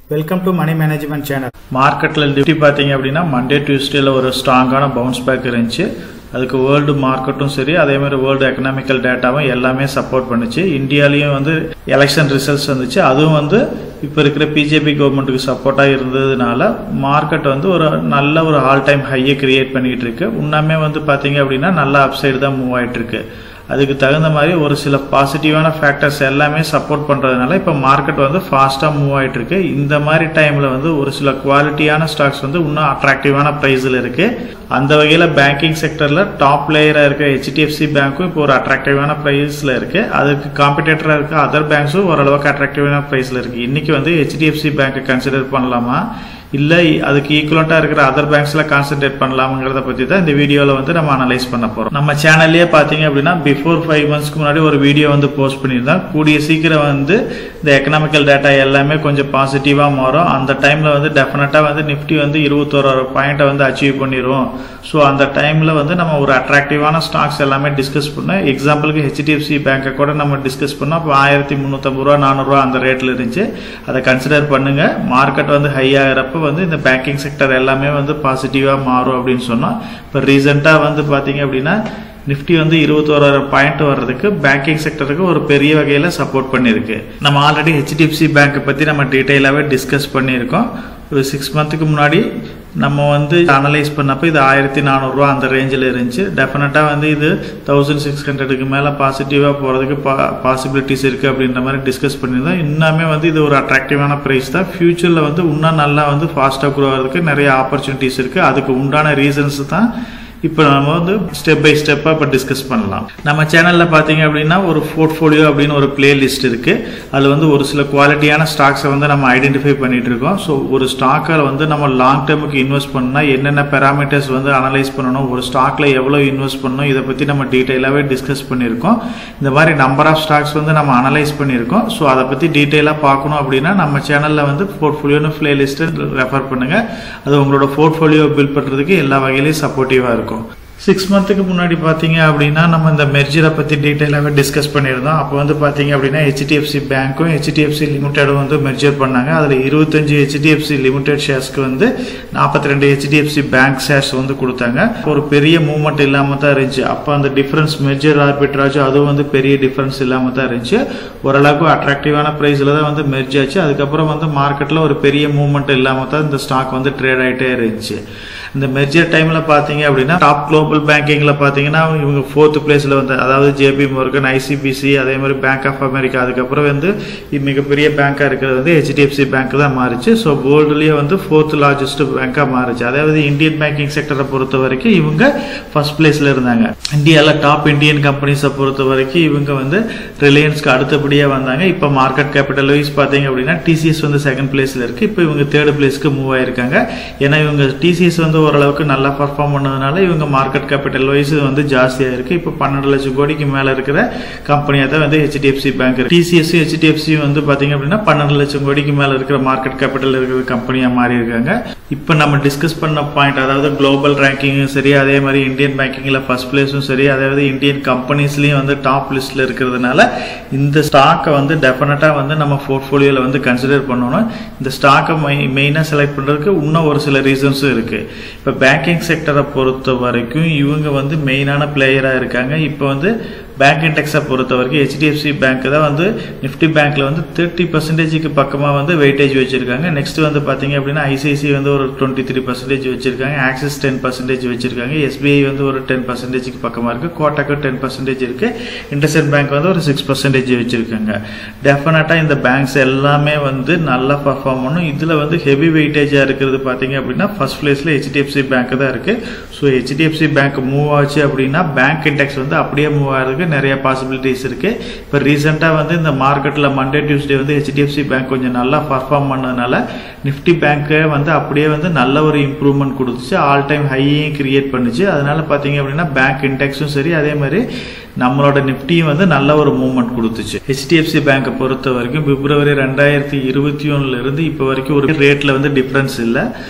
welcome to money management channel மார்க்கெட்டில் Nifty பார்த்தீங்க அப்படின்னா மண்டே டியூஸ்டேல ஒரு ஸ்ட்ராங்கான பவுன்ஸ் பேக் இருந்துச்சு அதுக்கு வேர்ல்டு மார்க்கெட்டும் சரி அதே மாதிரி வேர்ல்டு எக்கனாமிக்கல் டேட்டாவும் எல்லாமே சப்போர்ட் பண்ணுச்சு இந்தியாலையும் வந்து எலெக்ஷன் ரிசல்ட்ஸ் வந்துச்சு அதுவும் வந்து இப்போ இருக்கிற பிஜேபி கவர்மெண்ட்டுக்கு சப்போர்ட்டாக இருந்ததுனால மார்க்கெட் வந்து ஒரு நல்ல ஒரு ஆல் டைம் ஹையை கிரியேட் பண்ணிக்கிட்டு இருக்கு உண்மையுமே வந்து பார்த்தீங்க அப்படின்னா நல்ல அப்சைடு தான் மூவ் ஆயிட்டு இருக்கு அதுக்கு தகுந்த மாதிரி ஒரு சில பாசிட்டிவான ஃபேக்டர்ஸ் எல்லாமே சப்போர்ட் பண்ணுறதுனால இப்போ மார்க்கெட் வந்து ஃபாஸ்ட்டாக மூவ் ஆகிட்டு இருக்கு இந்த மாதிரி டைமில் வந்து ஒரு சில குவாலிட்டியான ஸ்டாக்ஸ் வந்து இன்னும் அட்ராக்டிவான ப்ரைஸில் இருக்கு அந்த வகையில் பேங்கிங் செக்டரில் டாப் லேயராக இருக்க ஹெச்டிஎஃப்சி பேங்க்கும் இப்போ ஒரு அட்ராக்டிவான ப்ரைஸில் இருக்கு அதுக்கு காம்படிட்டராக இருக்க அதர் பேங்க்ஸும் ஓரளவுக்கு அட்ராக்டிவான ப்ரைஸில் இருக்கு இன்னைக்கு வந்து ஹெச்டிஎஃப்சி பேங்க்கை கன்சிடர் பண்ணலாமா இல்லை அதுக்கு ஈக்குவலண்ட்டாக இருக்கிற அதர் பேங்க்ஸில் கான்சென்ட்ரேட் பண்ணலாம்ங்கிறத பற்றி தான் இந்த வீடியோவில் வந்து நம்ம அனலைஸ் பண்ண போகிறோம் நம்ம சேனல்லே பார்த்தீங்க அப்படின்னா பிஃபோர் ஃபைவ் மந்த்ஸ்க்கு முன்னாடி ஒரு வீடியோ வந்து போஸ்ட் பண்ணியிருந்தோம் கூடிய சீக்கிரம் வந்து இந்த எக்கனாமிக்கல் டேட்டா எல்லாமே கொஞ்சம் பாசிட்டிவாக மாறும் அந்த டைமில் வந்து டெஃபினட்டாக வந்து நிஃப்டி வந்து இருபத்தோரு பாயிண்ட்டை வந்து அச்சீவ் பண்ணிடும் ஸோ அந்த டைமில் வந்து நம்ம ஒரு அட்ராக்டிவான ஸ்டாக்ஸ் எல்லாமே டிஸ்கஸ் பண்ணோம் எக்ஸாம்பிளுக்கு ஹெச்டிஎஃப்சி பேங்கை கூட நம்ம டிஸ்கஸ் பண்ணோம் இப்போ ஆயிரத்தி முந்நூற்றம்பது ரூபா நானூறுரூவா அந்த ரேட்டில் இருந்துச்சு அதை கன்சிடர் பண்ணுங்க மார்க்கெட் வந்து ஹை ஆகிறப்ப வந்து இந்த பேங்கிங் செக்டர் எல்லாமே வந்து பாசிட்டிவாக மாறும் அப்படின்னு சொன்னோம் இப்போ ரீசெண்டாக வந்து பார்த்தீங்க அப்படின்னா நிஃப்டி வந்து இருபத்தோராயிரம் பாயிண்ட் வர்றதுக்கு பேங்கிங் செக்டருக்கு ஒரு பெரிய வகையில் சப்போர்ட் பண்ணியிருக்கு நம்ம ஆல்ரெடி ஹெச்டிஎஃப்சி பேங்க்கை பற்றி நம்ம டீட்டெயிலாகவே டிஸ்கஸ் பண்ணியிருக்கோம் ஒரு சிக்ஸ் மந்த்துக்கு முன்னாடி நம்ம வந்து அனலைஸ் பண்ணப்போ இது ஆயிரத்தி நானூறுரூவா அந்த ரேஞ்சில் இருந்துச்சு டெஃபினட்டாக வந்து இது தௌசண்ட் சிக்ஸ் ஹண்ட்ரடுக்கு மேலே பாசிட்டிவாக போகிறதுக்கு பா பாசிபிலிட்டிஸ் இருக்குது அப்படின்ற மாதிரி டிஸ்கஸ் பண்ணியிருந்தோம் இன்னுமே வந்து இது ஒரு அட்ராக்டிவான ப்ரைஸ் தான் ஃப்யூச்சரில் வந்து இன்னும் நல்லா வந்து ஃபாஸ்ட்டாக க்ரோ ஆகிறதுக்கு நிறைய ஆப்பர்ச்சுனிட்டிஸ் இருக்குது அதுக்கு உண்டான ரீசன்ஸ் தான் இப்போ நம்ம வந்து ஸ்டெப் பை ஸ்டெப்பாக இப்போ டிஸ்கஸ் பண்ணலாம் நம்ம சேனலில் பார்த்தீங்க அப்படின்னா ஒரு போர்ட்ஃபோலியோ அப்படின்னு ஒரு பிளேலிஸ்ட் இருக்குது அதில் வந்து ஒரு சில குவாலிட்டியான ஸ்டாக்ஸை வந்து நம்ம ஐடென்டிஃபை பண்ணிட்டு இருக்கோம் ஸோ ஒரு ஸ்டாக்கை வந்து நம்ம லாங் டேர்முக்கு இன்வெஸ்ட் பண்ணால் என்னென்ன பேராமீட்டர்ஸ் வந்து அனலைஸ் பண்ணணும் ஒரு ஸ்டாக்கில் எவ்வளோ இன்வெஸ்ட் பண்ணணும் இதை பற்றி நம்ம டீட்டெயிலாகவே டிஸ்கஸ் பண்ணியிருக்கோம் இந்த மாதிரி நம்பர் ஆஃப் ஸ்டாக்ஸ் வந்து நம்ம அனலைஸ் பண்ணியிருக்கோம் ஸோ அதை பற்றி டீட்டெயிலாக பார்க்கணும் அப்படின்னா நம்ம சேனலில் வந்து போர்ட்ஃபோலியோன்னு பிளேலிஸ்ட்டை ரெஃபர் பண்ணுங்கள் அது உங்களோட போர்ட்ஃபோலியோ பில்ட் பண்ணுறதுக்கு எல்லா வகையிலையும் சப்போர்ட்டிவாக இருக்கும் சிக்ஸ் மந்த்துக்கு முன்னாடி பார்த்தீங்க அப்படின்னா நம்ம இந்த மெர்ஜரை பற்றி டீட்டெயிலாகவே டிஸ்கஸ் பண்ணியிருந்தோம் அப்போ வந்து பார்த்தீங்க அப்படின்னா ஹெச்டிஎஃப்சி பேங்க்கும் ஹெச்டிஎஃப்சி லிமிடெடும் வந்து மெர்ஜர் பண்ணாங்க அதில் இருபத்தஞ்சு ஹெச்டிஎஃப்சி லிமிடெட் ஷேர்ஸ்க்கு வந்து நாற்பத்தி ரெண்டு ஹெச்டிஎஃப்சி பேங்க் ஷேர்ஸ் வந்து கொடுத்தாங்க ஒரு பெரிய மூவ்மெண்ட் இல்லாமல் தான் இருந்துச்சு அப்போ அந்த டிஃப்ரென்ஸ் மெர்ஜர் ஆர்பிட்ராஜ் அதுவும் வந்து பெரிய டிஃப்ரென்ஸ் இல்லாமல் தான் இருந்துச்சு ஓரளவுக்கு அட்ராக்டிவான ப்ரைஸில் தான் வந்து மெர்ஜ் ஆச்சு அதுக்கப்புறம் வந்து மார்க்கெட்டில் ஒரு பெரிய மூவ்மெண்ட் இல்லாமல் தான் இந்த ஸ்டாக் வந்து ட்ரேட் ஆகிட்டே இருந்துச்சு இந்த மெர்ஜர் டைமில் பார்த்தீங்க அப்படின்னா டாப் குளோபல் பேங்கிங்கில் பார்த்தீங்கன்னா இவங்க ஃபோர்த் பிளேஸில் வந்து அதாவது ஜேபி மோர்கன் ஐசிபிசி அதே மாதிரி பேங்க் ஆஃப் அமெரிக்கா அதுக்கப்புறம் வந்து மிகப்பெரிய பேங்காக இருக்கிறது வந்து ஹெச்டிஎஃப்சி பேங்க் தான் மாறிச்சு ஸோ வேர்ல்டுலேயே வந்து ஃபோர்த் லார்ஜஸ்ட் பேங்காக மாறிச்சு அதாவது இந்தியன் பேங்கிங் செக்டரை பொறுத்த வரைக்கும் இவங்க ஃபர்ஸ்ட் பிளேஸில் இருந்தாங்க இந்தியாவில் டாப் இந்தியன் கம்பெனிஸை பொறுத்த வரைக்கும் இவங்க வந்து ரிலையன்ஸ்க்கு அடுத்தபடியாக வந்தாங்க இப்போ மார்க்கெட் கேபிட்டல் வைஸ் பார்த்தீங்க அப்படின்னா டிசிஎஸ் வந்து செகண்ட் பிளேஸில் இருக்குது இப்போ இவங்க தேர்ட் பிளேஸ்க்கு மூவ் ஆயிருக்காங்க ஏன்னா இவங்க டிசிஎஸ் வந்து ஓரளவுக்கு நல்லா பர்ஃபார்ம் பண்ணதுனால இவங்க மார்க்கெட் கேபிட்டல் வைஸ் வந்து ஜாஸ்தியாக இருக்குது இப்போ பன்னெண்டு லட்சம் கோடிக்கு மேலே இருக்கிற கம்பெனியாக தான் வந்து ஹெச்டிஎஃப்சி பேங்க் டிசிஎஸ் ஹெச்டிஎஃப்சி வந்து பார்த்தீங்க அப்படின்னா பன்னெண்டு லட்சம் கோடிக்கு மேலே இருக்கிற மார்க்கெட் கேபிட்டல் இருக்கிற கம்பெனியாக மாறி இருக்காங்க இப்போ நம்ம டிஸ்கஸ் பண்ண பாயிண்ட் அதாவது குளோபல் ரேங்கிங்கும் சரி அதே மாதிரி இந்தியன் பேங்கிங்கில் ஃபர்ஸ்ட் பிளேஸும் சரி அதாவது இந்தியன் கம்பெனிஸ்லேயும் வந்து டாப் லிஸ்ட்டில் இருக்கிறதுனால இந்த ஸ்டாக்கை வந்து டெஃபினட்டாக வந்து நம்ம போர்ட்ஃபோலியோவில் வந்து கன்சிடர் பண்ணணும் இந்த ஸ்டாக்கை மெய் மெயினாக செலக்ட் பண்ணுறதுக்கு இன்னும் ஒரு சில ரீசன்ஸும் இருக்குது இப்போ பேங்கிங் செக்டரை பொறுத்த வரைக்கும் இவங்க வந்து மெயினான பிளேயராக இருக்காங்க இப்போ வந்து பேங்க் இண்டெக்ஸை பொறுத்த வரைக்கும் ஹெச்டிஎஃப்சி பேங்க் தான் வந்து நிஃப்டி பேங்க்கில் வந்து தேர்ட்டி பர்சன்டேஜுக்கு பக்கமாக வந்து வெயிட்டேஜ் வச்சுருக்காங்க நெக்ஸ்ட் வந்து பார்த்தீங்க அப்படின்னா ஐசிஐசி வந்து ஒரு டுவெண்ட்டி த்ரீ பர்சன்டேஜ் வச்சுருக்காங்க ஆக்சிஸ் டென் பர்சன்டேஜ் வச்சுருக்காங்க எஸ்பிஐ வந்து ஒரு டென் பர்சன்டேஜுக்கு பக்கமாக இருக்குது கோட்டாக்கு டென் பர்சன்டேஜ் இருக்குது இண்டஸ்இண்ட் பேங்க் வந்து ஒரு சிக்ஸ் பர்சன்டேஜ் வச்சுருக்காங்க டெஃபினட்டாக இந்த பேங்க்ஸ் எல்லாமே வந்து நல்லா பர்ஃபார்ம் பண்ணும் இதில் வந்து ஹெவி வெயிட்டேஜாக இருக்கிறது பார்த்தீங்க அப்படின்னா ஃபர்ஸ்ட் பிளேஸில் ஹெச்டிஎஃப்சி பேங்க் தான் இருக்குது ஸோ ஹெச்டிஎஃப்சி பேங்க் மூவ் ஆச்சு அப்படின்னா பேங்க் இண்டெக்ஸ் வந்து அப்படியே மூவ் ஆகிறதுக்கு நிறைய பாசிபிலிட்டிஸ் இருக்குது இப்போ ரீசெண்டாக வந்து இந்த மார்க்கெட்டில் மண்டே டியூஸ்டே வந்து ஹெச்டிஎஃப்சி பேங்க் கொஞ்சம் நல்லா பர்ஃபார்ம் பண்ணதுனால நிஃப்டி பேங்க்கை வந்து அப்படியே வந்து நல்ல ஒரு இம்ப்ரூவ்மெண்ட் கொடுத்துச்சு ஆல் டைம் ஹையையும் கிரியேட் பண்ணுச்சு அதனால பார்த்தீங்க அப்படின்னா பேங்க் இண்டெக்ஸும் சரி அதே மாதிரி நம்மளோட நிஃப்டியும் வந்து நல்ல ஒரு மூவ்மெண்ட் கொடுத்துச்சு ஹெச்டிஎஃப்சி பேங்கை பொறுத்த வரைக்கும் பிப்ரவரி ரெண்டாயிரத்தி இருபத்தி ஒன்னுல இருந்து இப்போ வரைக்கும் ஒரு ரேட்ல வந்து டிஃப்ரென்ஸ் இல்லை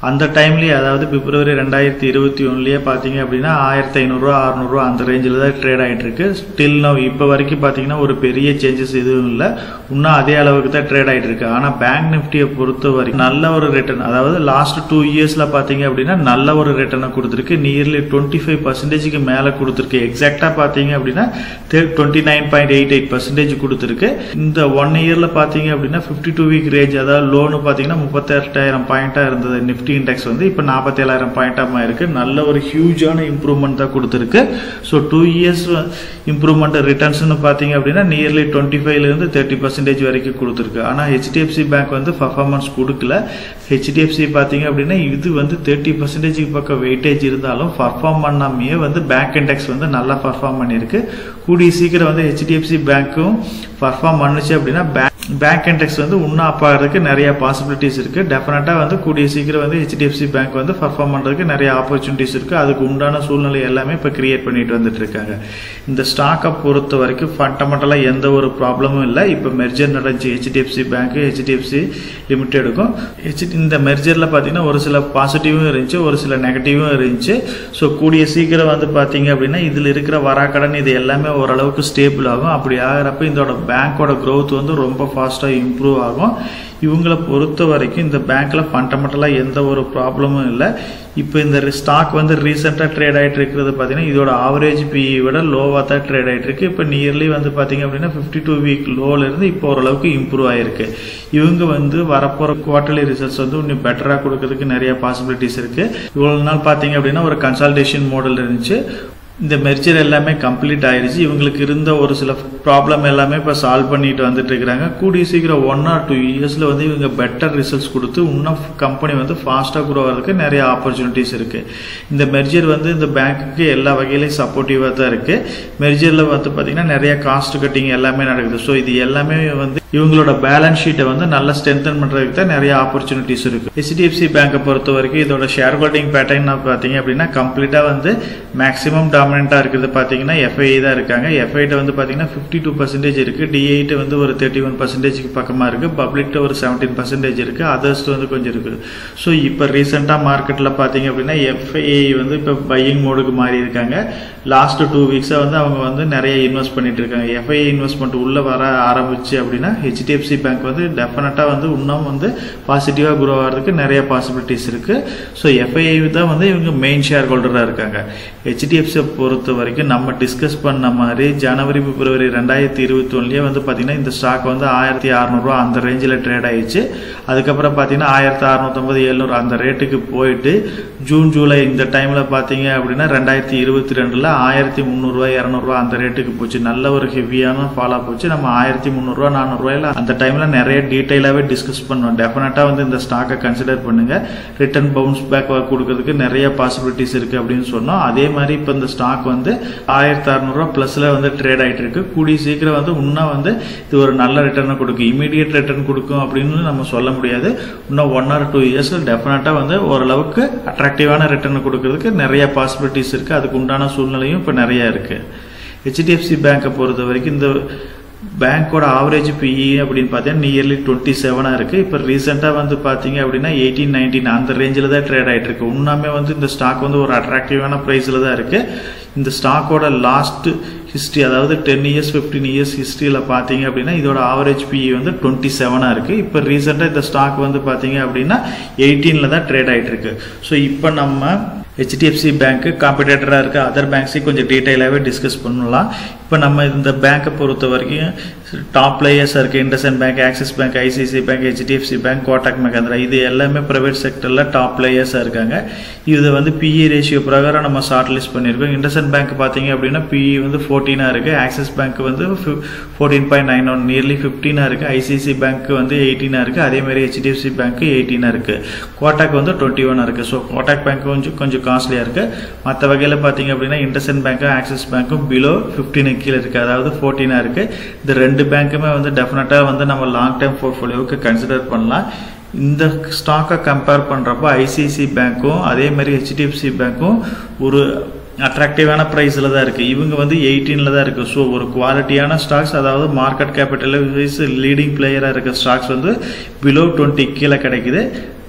அந்த டைம்லேயே அதாவது பிப்ரவரி ரெண்டாயிரத்தி இருபத்தி ஒன்றுலேயே பார்த்தீங்க அப்படின்னா ஆயிரத்தி ஐநூறுரூவா அறநூறுவா அந்த ரேஞ்சில் தான் ட்ரேட் ஆகிட்டு இருக்கு ஸ்டில் நவ் இப்போ வரைக்கும் பார்த்தீங்கன்னா ஒரு பெரிய சேஞ்சஸ் எதுவும் இல்லை இன்னும் அதே அளவுக்கு தான் ட்ரேட் ஆகிட்டு இருக்கு ஆனால் பேங்க் நிஃப்டியை பொறுத்த வரைக்கும் நல்ல ஒரு ரிட்டர்ன் அதாவது லாஸ்ட் டூ இயர்ஸில் பார்த்தீங்க அப்படின்னா நல்ல ஒரு ரிட்டர்னை கொடுத்துருக்கு நியர்லி டுவெண்ட்டி ஃபைவ் பர்சன்டேஜுக்கு மேலே கொடுத்துருக்கு எக்ஸாக்டாக பார்த்தீங்க அப்படின்னா twenty nine point eight eight percentage கொடுத்துருக்கு இந்த ஒன் இயரில் பார்த்தீங்க அப்படின்னா ஃபிஃப்டி டூ வீக் ரேஞ்ச் அதாவது லோனு பார்த்தீங்கன்னா முப்பத்தெட்டாயிரம் பாயிண்டாக இருந்தது நிஃப்டி இண்டெக்ஸ் வந்து இப்போ நாற்பத்தேழாயிரம் பாயிண்டாக இருக்கு நல்ல ஒரு ஹியூஜான இம்ப்ரூவ்மெண்ட் தான் கொடுத்துருக்கு ஸோ டூ இயர்ஸ் இம்ப்ரூவ்மெண்ட் ரிட்டர்ன்ஸ்னு பார்த்தீங்க அப்படின்னா நியர்லி டுவெண்ட்டி ஃபைவ்லேருந்து தேர்ட்டி பர்சன்டேஜ் வரைக்கும் கொடுத்துருக்கு ஆனால் ஹெச்டிஎஃப்சி பேங்க் வந்து பர்ஃபார்மன்ஸ் கொடுக்கல ஹெச்டிஎஃப்சி பார்த்தீங்க அப்படின்னா இது வந்து தேர்ட்டி பர்சன்டேஜுக்கு பக்கம் வெயிட்டேஜ் இருந்தாலும் பர்ஃபார்ம் பண்ணாமையே வந்து பேங்க் இண்டெக்ஸ் வந்து நல்லா பர்ஃபார்ம் பண்ணியிருக்கு கூடிய சீக்கிரம் வந்து ஹெச்டிஎஃப்சி பேங்க்கும் பர்ஃபார்ம் பண்ணுச்சு அப்படின்னா பேங்க் பேங்க் இண்டெக்ஸ் வந்து இன்னும் அப் ஆகிறதுக்கு நிறைய பாசிபிலிட்டிஸ் இருக்கு டெஃபினட்டாக வந்து கூடிய சீக்கிரம் வந்து ஹெச்டிஎஃப்சி பேங்க் வந்து பர்ஃபார்ம் பண்ணுறதுக்கு நிறைய ஆப்பர்ச்சுனிட்டிஸ் இருக்கு அதுக்கு உண்டான சூழ்நிலை எல்லாமே இப்போ கிரியேட் பண்ணிட்டு வந்துட்டு இருக்காங்க இந்த ஸ்டாக்கை பொறுத்த வரைக்கும் ஃபண்டமெண்டலாக எந்த ஒரு ப்ராப்ளமும் இல்லை இப்போ மெர்ஜர் நடந்துச்சு ஹெச்டிஎஃப்சி பேங்க் ஹெச்டிஎஃப்சி லிமிடெடுக்கும் ஹெச் இந்த மெர்ஜரில் பார்த்தீங்கன்னா ஒரு சில பாசிட்டிவும் இருந்துச்சு ஒரு சில நெகட்டிவும் இருந்துச்சு ஸோ கூடிய சீக்கிரம் வந்து பார்த்தீங்க அப்படின்னா இதில் இருக்கிற வராக்கடன் இது எல்லாமே ஓரளவுக்கு ஸ்டேபிள் ஆகும் அப்படி ஆகிறப்ப இதோட பேங்க்கோட க்ரோத் வந்து ரொம்ப ஃபாஸ்ட்டாக இம்ப்ரூவ் ஆகும் இவங்களை பொறுத்த வரைக்கும் இந்த பேங்க்கில் ஃபண்டமெண்டலாக எந்த ஒரு ப்ராப்ளமும் இல்லை இப்போ இந்த ஸ்டாக் வந்து ரீசெண்டாக ட்ரேட் ஆகிட்டு இருக்கிறது பார்த்தீங்கன்னா இதோட ஆவரேஜ் பிஇ விட லோவாக தான் ட்ரேட் ஆகிட்டு இருக்கு இப்போ நியர்லி வந்து பார்த்தீங்க அப்படின்னா ஃபிஃப்டி டூ வீக் லோலேருந்து இப்போ ஓரளவுக்கு இம்ப்ரூவ் ஆயிருக்கு இவங்க வந்து வரப்போகிற குவார்டர்லி ரிசல்ட்ஸ் வந்து இன்னும் பெட்டராக கொடுக்கறதுக்கு நிறைய பாசிபிலிட்டிஸ் இருக்குது இவ்வளோ நாள் பார்த்தீங்க அப்படின்னா ஒரு கன்சல்டேஷன் மாடல் இருந்துச்சு இந்த மெர்ஜர் எல்லாமே கம்ப்ளீட் ஆயிருச்சு இவங்களுக்கு இருந்த ஒரு சில ப்ராப்ளம் எல்லாமே இப்போ சால்வ் பண்ணிட்டு வந்துட்டு இருக்கிறாங்க கூடிய சீக்கிரம் ஒன் ஆர் டூ இயர்ஸில் வந்து இவங்க பெட்டர் ரிசல்ட்ஸ் கொடுத்து இன்னும் கம்பெனி வந்து ஃபாஸ்ட்டாக க்ரோ ஆகிறதுக்கு நிறைய ஆப்பர்ச்சுனிட்டிஸ் இருக்குது இந்த மெர்ஜர் வந்து இந்த பேங்க்குக்கு எல்லா வகையிலையும் சப்போர்ட்டிவாக தான் இருக்குது மெர்ஜரில் வந்து பார்த்திங்கன்னா நிறைய காஸ்ட் கட்டிங் எல்லாமே நடக்குது ஸோ இது எல்லாமே வந்து இவங்களோட பேலன்ஸ் ஷீட்டை வந்து நல்லா ஸ்ட்ரென்தன் பண்ணுறதுக்கு தான் நிறைய ஆப்பர்ச்சுனிட்டிஸ் இருக்குது ஹெச்டிஎஃப்சி பேங்கை பொறுத்த வரைக்கும் இதோட ஷேர் ஹோல்டிங் பேட்டர்ன் பார்த்தீங்க அப்படின்னா கம்ப்ளீட்டாக வந்து மேக்ஸிமம் டாமினண்ட்டாக இருக்கிறது பார்த்தீங்கன்னா எஃப்ஐ தான் இருக்காங்க எஃப்ஐட்ட வந்து பார்த்தீங்கன்னா ஃபிஃப்டி டூ பர்சன்டேஜ் இருக்குது டிஐட்டு வந்து ஒரு தேர்ட்டி ஒன் பர்சன்டேஜ்க்கு பக்கமாக இருக்குது பப்ளிக்ட்ட ஒரு செவன்டீன் பர்சன்டேஜ் இருக்குது அதர்ஸ் வந்து கொஞ்சம் இருக்குது ஸோ இப்போ ரீசெண்டாக மார்க்கெட்டில் பார்த்தீங்க அப்படின்னா எஃப்ஐ வந்து இப்போ பையிங் மோடுக்கு மாறி இருக்காங்க லாஸ்ட் டூ வீக்ஸாக வந்து அவங்க வந்து நிறைய இன்வெஸ்ட் பண்ணிட்டு இருக்காங்க எஃப்ஐ இன்வெஸ்ட்மெண்ட் உள்ளே வர ஆரம்பிச்சு அப்படின்னா ஹெச்டிஎஃப்சி பேங்க் வந்து டெஃபினட்டாக வந்து இன்னும் வந்து பாசிட்டிவாக குரோ ஆகிறதுக்கு நிறைய பாசிபிலிட்டிஸ் இருக்குது ஸோ எஃப்ஐ தான் வந்து இவங்க மெயின் ஷேர் ஹோல்டராக இருக்காங்க ஹெச்டிஎஃப்சியை பொறுத்த வரைக்கும் நம்ம டிஸ்கஸ் பண்ண மாதிரி ஜனவரி பிப்ரவரி ரெண்டாயிரத்தி இருபத்தி ஒன்றுலேயே வந்து பார்த்தீங்கன்னா இந்த ஸ்டாக் வந்து ஆயிரத்தி அறநூறுவா அந்த ரேஞ்சில் ட்ரேட் ஆயிடுச்சு அதுக்கப்புறம் பார்த்தீங்கன்னா ஆயிரத்தி அறநூற்றம்பது எழுநூறு அந்த ரேட்டுக்கு போயிட்டு ஜூன் ஜூலை இந்த டைமில் பார்த்தீங்க அப்படின்னா ரெண்டாயிரத்தி இருபத்தி ரெண்டில் ஆயிரத்தி முந்நூறுரூவா இரநூறுவா அந்த ரேட்டுக்கு போச்சு நல்ல ஒரு ஹெவியான ஃபாலோ போச்சு நம்ம ஆயிரத்தி முந்நூறுரூவா நானூறுரூவாயில் அந்த டைமில் நிறைய டீட்டெயிலாகவே டிஸ்கஸ் பண்ணோம் டெஃபினட்டாக வந்து இந்த ஸ்டாக்கை கன்சிடர் பண்ணுங்கள் ரிட்டர்ன் பவுன்ஸ் பேக் கொடுக்கறதுக்கு நிறைய பாசிபிலிட்டிஸ் இருக்குது அப்படின்னு சொன்னோம் அதே மாதிரி இப்போ இந்த ஸ்டாக் வந்து ஆயிரத்தி அறநூறுவா ப்ளஸில் வந்து ட்ரேட் ஆகிட்டு இருக்கு கூடிய சீக்கிரம் வந்து இன்னும் வந்து இது ஒரு நல்ல ரிட்டர்னை கொடுக்கும் இமீடியட் ரிட்டர்ன் கொடுக்கும் அப்படின்னு நம்ம சொல்ல முடியாது இன்னும் ஒன் ஆர் டூ இயர்ஸில் டெஃபினட்டாக வந்து ஓரளவுக்கு அட்ராக்டிவான ரிட்டர்னை கொடுக்கறதுக்கு நிறைய பாசிபிலிட்டிஸ் இருக்குது அதுக்கு உண்டான சூழ்நிலையும் இப்போ நிறைய இருக்குது ஹெச்டிஎஃப்சி பேங்க்கை பொறுத்த வரைக்கும் இந்த பேங்க்கோட ஆவரேஜ் பிஇ அப்படின்னு பார்த்தீங்கன்னா நியர்லி டுவெண்ட்டி செவனாக இருக்குது இப்போ ரீசெண்டாக வந்து பார்த்தீங்க அப்படின்னா எயிட்டீன் நைன்டீன் அந்த ரேஞ்சில் தான் ட்ரேட் ஆகிட்டு இருக்கு உண்மையுமே வந்து இந்த ஸ்டாக் வந்து ஒரு அட்ராக்டிவான ப்ரைஸில் தான் இருக்குது இந்த ஸ்டாக்கோட லாஸ்ட் ஹிஸ்ட்ரி அதாவது டென் இயர்ஸ் ஃபிஃப்டீன் இயர்ஸ் ஹிஸ்ட்ரியில் பார்த்தீங்க அப்படின்னா இதோட ஆவரேஜ் பிஇ வந்து டுவெண்ட்டி செவனாக இருக்குது இப்போ ரீசெண்டாக இந்த ஸ்டாக் வந்து பார்த்தீங்க அப்படின்னா எயிட்டீனில் தான் ட்ரேட் ஆகிட்டு இருக்கு ஸோ இப்போ நம்ம ஹெச்டிஎஃப்சி பேங்க்கு காம்படேட்டராக இருக்க அதர் பேங்க்ஸையும் கொஞ்சம் டீட்டெயிலாகவே டிஸ்கஸ் பண்ணலாம் இப்போ நம்ம இந்த பேங்க்கை பொறுத்த வரைக்கும் டாப் பிளேயர்ஸாக இருக்குது IndusInd bank Axis bank ICIC bank HDFC bank Kotak Mahindra இது எல்லாமே ப்ரைவேட் செக்டரில் டாப் பிளேயர்ஸாக இருக்காங்க இது வந்து பிஇ ரேஷியோ பிரகாரம் நம்ம ஷார்ட் லிஸ்ட் பண்ணியிருக்கோம் இண்டஸ்இண்ட் பேங்க் பார்த்தீங்க அப்படின்னா பிஇ வந்து ஃபோர்டீனாக இருக்குது ஆக்சிஸ் பேங்க் வந்து fourteen point nine one nearly ஃபிஃப்டீனாக இருக்குது ஐசிஐசி பேங்க் வந்து எயிட்டீனாக இருக்குது அதேமாதிரி ஹெச்டிஎஃப்சி பேங்க் எயிட்டீனாக இருக்குது கோட்டாக் வந்து டுவெண்ட்டி ஒன்னாக இருக்குது ஸோ கோட்டாக் பேங்க் கொஞ்சம் கொஞ்சம் காஸ்ட்லியாக இருக்குது மற்ற வகையில் பார்த்தீங்க அப்படின்னா இண்டஸ்இண்ட் பேங்க்கும் ஆக்சிஸ் பேங்க்கும் பிலோ ஃபிஃப்டீனுக்கு கீழே இருக்குது அதாவது ஃபோர்டீனாக இருக்குது இந்த ரெண்டு பேங்க்குமே வந்து டெஃபினட்டாக வந்து நம்ம லாங் டேர்ம் போர்ட்ஃபோலியோவுக்கு கன்சிடர் பண்ணலாம் இந்த ஸ்டாக்கை கம்பேர் பண்ணுறப்போ ஐசிஐசி பேங்க்கும் அதே மாதிரி ஹெச்டிஎஃப்சி பேங்க்கும் ஒரு அட்ராக்டிவான ப்ரைஸில் தான் இருக்குது இவங்க வந்து எயிட்டீனில் தான் இருக்குது ஸோ ஒரு குவாலிட்டியான ஸ்டாக்ஸ் அதாவது மார்க்கெட் கேபிட்டல் வைஸ் லீடிங் பிளேயராக இருக்க ஸ்டாக்ஸ் வந்து பிலோ டுவெண்ட்டி கீழே கிடைக்குது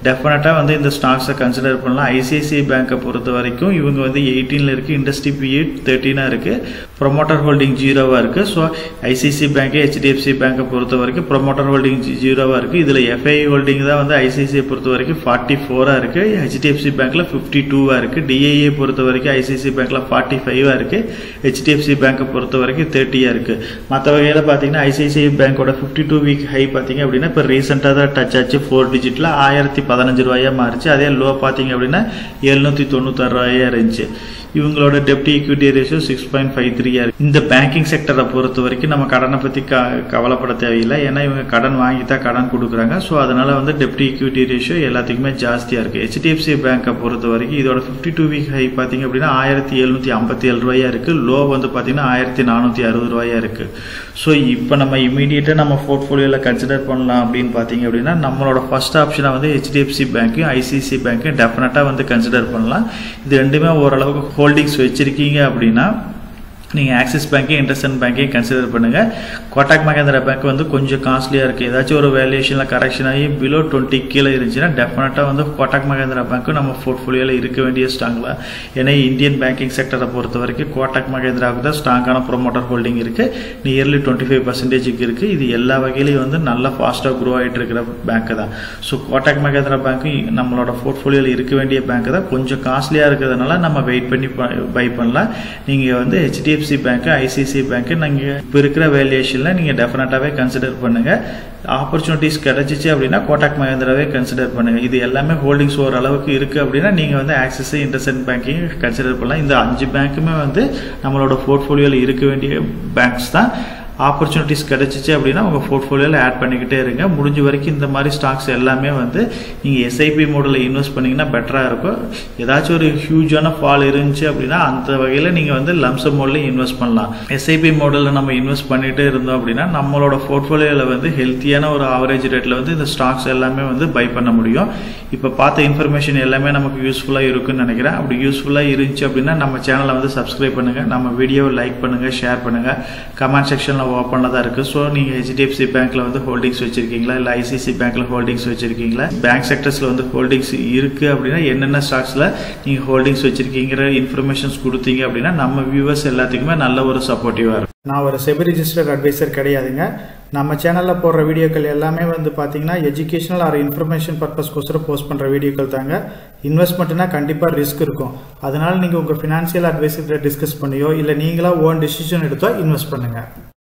டெஃபினட்டாக வந்து இந்த ஸ்டாக்ஸை கன்சிடர் பண்ணலாம் ஐசிஐசிஐ பேங்க்கை பொறுத்த வரைக்கும் இவங்க வந்து எயிட்டீனில் இருக்குது இண்டஸ்ட்ரி பிஏ தேர்ட்டீனாக இருக்குது ப்ரொமோட்டர் ஹோல்டிங் ஜீரோவாக இருக்குது ஸோ ஐசிஐசி பேங்க்கு ஹெச்டிஎஃப்சி பேங்க்கை பொறுத்த வரைக்கும் ப்ரொமோட்டர் ஹோல்டிங் ஜீரோவாக இருக்குது இதில் எஃப்ஐ ஹோல்டிங் தான் வந்து ஐசிஐசிஐ பொறுத்த வரைக்கும் ஃபார்ட்டி ஃபோராக இருக்குது ஹெச்டிஎஃப்சி பேங்க்கில் ஃபிஃப்டி டூவாக இருக்குது டிஐஏ பொறுத்த வரைக்கும் ஐசிஐசி பேங்க்கில் ஃபார்ட்டி ஃபைவாக இருக்குது ஹெச்டிஎஃப்சி பேங்க்கை பொறுத்த வரைக்கும் தேர்ட்டியாக இருக்குது மற்ற வகையில் பார்த்தீங்கன்னா ஐசிஐசிஐ பேங்க்கோட ஃபிஃப்டி டூ வீக் ஹை பார்த்தீங்க அப்படின்னா இப்போ ரீசெண்டாக தான் டச் ஆச்சு ஃபோர் டிஜிட்டில் ஆயிரத்தி பதினஞ்சு ரூபாயா மாறிச்சு அதே லோ பார்த்தீங்க அப்படின்னா எழுநூற்றி தொண்ணூத்தாறு ரூபாயா இருந்துச்சு இவங்களோட டெப்டி equity ratio six point five த்ரீயா இருக்கு இந்த பேங்கிங் செக்டரை பொறுத்த வரைக்கும் நம்ம கடனை பற்றி க கவலைப்பட தேவையில்லை ஏன்னா இவங்க கடன் வாங்கி தான் கடன் கொடுக்குறாங்க ஸோ அதனால வந்து டெப்டி ஈக்விட்டி ரேஷியோ எல்லாத்துக்குமே ஜாஸ்தியாக இருக்கு ஹெச்டிஎஃப்சி பேங்கை பொறுத்த வரைக்கும் இதோட ஃபிஃப்டி டூ வீக் ஹை பார்த்தீங்க அப்படின்னா ஆயிரத்தி எழுநூற்றி ஐம்பத்தி ஏழு ரூபாயா இருக்கு லோ வந்து பார்த்தீங்கன்னா ஆயிரத்தி நானூற்றி அறுபது ரூபாயா இருக்கு ஸோ இப்போ நம்ம இமீடியட்டாக நம்ம போர்ட்ஃபோலியோவில் கன்சிடர் பண்ணலாம் அப்படின்னு பார்த்தீங்க அப்படின்னா நம்மளோட ஃபர்ஸ்ட் ஆப்ஷனாக வந்து ஹெச்டிஎஃப்சி பேங்க்கையும் ஐசிசி பேங்க்கையும் டெஃபினட்டாக வந்து கன்சிடர் பண்ணலாம் இது ரெண்டுமே ஓரளவுக்கு ஹோல்டிங்ஸ் வச்சிருக்கீங்க அப்படின்னா நீங்கள் ஆக்சிஸ் பேங்க்கையும் இண்டஸ்இண்ட் பேங்க்கையும் கன்சிடர் பண்ணுங்கள் கோட்டாக் மகேந்திரா பேங்க் வந்து கொஞ்சம் காஸ்ட்லியாக இருக்குது ஏதாச்சும் ஒரு வேல்யூஷனில் கரெக்ஷன் ஆகி பிலோ டுவெண்ட்டி கீழே இருந்துச்சுன்னா டெஃபினட்டாக வந்து கோட்டாக் மகேந்திரா பேங்க்கும் நம்ம போர்ட்ஃபோலியோவில் இருக்க வேண்டிய ஸ்ட்ராங்கில் ஏன்னா இந்தியன் பேங்கிங் செக்டரை பொறுத்த வரைக்கும் கோட்டாக் மகேந்திராவுக்கு தான் ஸ்ட்ராங்கான ப்ரொமோட்டர் ஹோல்டிங் இருக்குது நியர்லி டுவெண்ட்டி ஃபைவ் பர்சன்டேஜுக்கு இருக்குது இது எல்லா வகையிலையும் வந்து நல்லா ஃபாஸ்ட்டாக க்ரோ ஆகிட்டு இருக்கிற பேங்க் தான் ஸோ கோட்டாக் மகேந்திரா பேங்க்கும் நம்மளோட போர்ட்ஃபோலியோவில் இருக்க வேண்டிய பேங்க் தான் கொஞ்சம் காஸ்ட்லியாக இருக்கிறதுனால நம்ம வெயிட் பண்ணி பை பண்ணலாம் நீங்கள் வந்து ஹெச்டிஎஃப்சி ஹெச்டிஎஃப்சி பேங்க்கு ஐசிசி பேங்க்கு நீங்கள் இப்போ இருக்கிற வேல்யூஷனில் நீங்கள் டெஃபினட்டாகவே கன்சிடர் பண்ணுங்கள் ஆப்பர்ச்சுனிட்டிஸ் கிடைச்சிச்சு அப்படின்னா கோட்டாக் மகேந்திராவே கன்சிடர் பண்ணுங்கள் இது எல்லாமே ஹோல்டிங்ஸ் ஓரளவுக்கு இருக்குது அப்படின்னா நீங்கள் வந்து ஆக்சிஸ் இன்டர்சென்ட் பேங்க்கையும் கன்சிடர் பண்ணலாம் இந்த அஞ்சு பேங்க்குமே வந்து நம்மளோட போர்ட்ஃபோலியோவில் இருக்க வேண்டிய பேங்க்ஸ் தான் ஆப்பர்ச்சுனிட்டிஸ் கிடைச்சிச்சு அப்படின்னா உங்கள் போர்ட்ஃபோலியோவில் ஆட் பண்ணிக்கிட்டே இருங்க முடிஞ்ச வரைக்கும் இந்த மாதிரி ஸ்டாக்ஸ் எல்லாமே வந்து நீங்கள் எஸ்ஐபி மோடில் இன்வெஸ்ட் பண்ணிங்கன்னா பெட்டராக இருக்கும் ஏதாச்சும் ஒரு ஹியூஜான ஃபால் இருந்துச்சு அப்படின்னா அந்த வகையில் நீங்கள் வந்து லம்சம் மோட்லையும் இன்வெஸ்ட் பண்ணலாம் எஸ்ஐபி மோடலில் நம்ம இன்வெஸ்ட் பண்ணிகிட்டே இருந்தோம் அப்படின்னா நம்மளோட போர்ட்ஃபோலியோவில் வந்து ஹெல்த்தியான ஒரு ஆவரேஜ் ரேட்டில் வந்து இந்த ஸ்டாக்ஸ் எல்லாமே வந்து பை பண்ண முடியும் இப்போ பார்த்த இன்ஃபர்மேஷன் எல்லாமே நமக்கு யூஸ்ஃபுல்லாக இருக்குன்னு நினைக்கிறேன் அப்படி யூஸ்ஃபுல்லாக இருந்துச்சு அப்படின்னா நம்ம சேனலை வந்து சப்ஸ்கிரைப் பண்ணுங்கள் நம்ம வீடியோவை லைக் பண்ணுங்கள் ஷேர் பண்ணுங்கள் கமெண்ட் செக்ஷனில் ஓப்பனில் தான் இருக்குது ஸோ நீங்கள் ஹெச்டிஎஃப்சி பேங்க்கில் வந்து ஹோல்டிங்ஸ் வச்சுருக்கீங்களா இல்லை ஐசிசி பேங்க்கில் ஹோல்டிங்ஸ் வச்சுருக்கீங்களா பேங்க் செக்டர்ஸில் வந்து ஹோல்டிங்ஸ் இருக்குது அப்படின்னா என்னென்ன ஸ்டாக்ஸில் நீங்கள் ஹோல்டிங்ஸ் வச்சுருக்கீங்கிற இன்ஃபர்மேஷன்ஸ் கொடுத்தீங்க அப்படின்னா நம்ம வியூவர்ஸ் எல்லாத்துக்குமே நல்ல ஒரு சப்போர்ட்டிவாக இருக்கும் நான் ஒரு செபி ரிஜிஸ்டர்ட் அட்வைசர் கிடையாதுங்க நம்ம சேனலில் போடுற வீடியோக்கள் எல்லாமே வந்து பார்த்தீங்கன்னா எஜுகேஷனல் ஆர் இன்ஃபர்மேஷன் பர்பஸ்க்கோசரம் போஸ்ட் பண்ணுற வீடியோக்கள் தாங்க இன்வெஸ்ட்மெண்ட்னா கண்டிப்பாக ரிஸ்க் இருக்கும் அதனால் நீங்கள் உங்கள் ஃபினான்ஷியல் அட்வைசர்கிட்ட டிஸ்கஸ் பண்ணியோ இல்லை நீங்களாக ஓன் டிசிஷன் எடுத்தோ இன்வெஸ்ட் பண்ணுங்கள்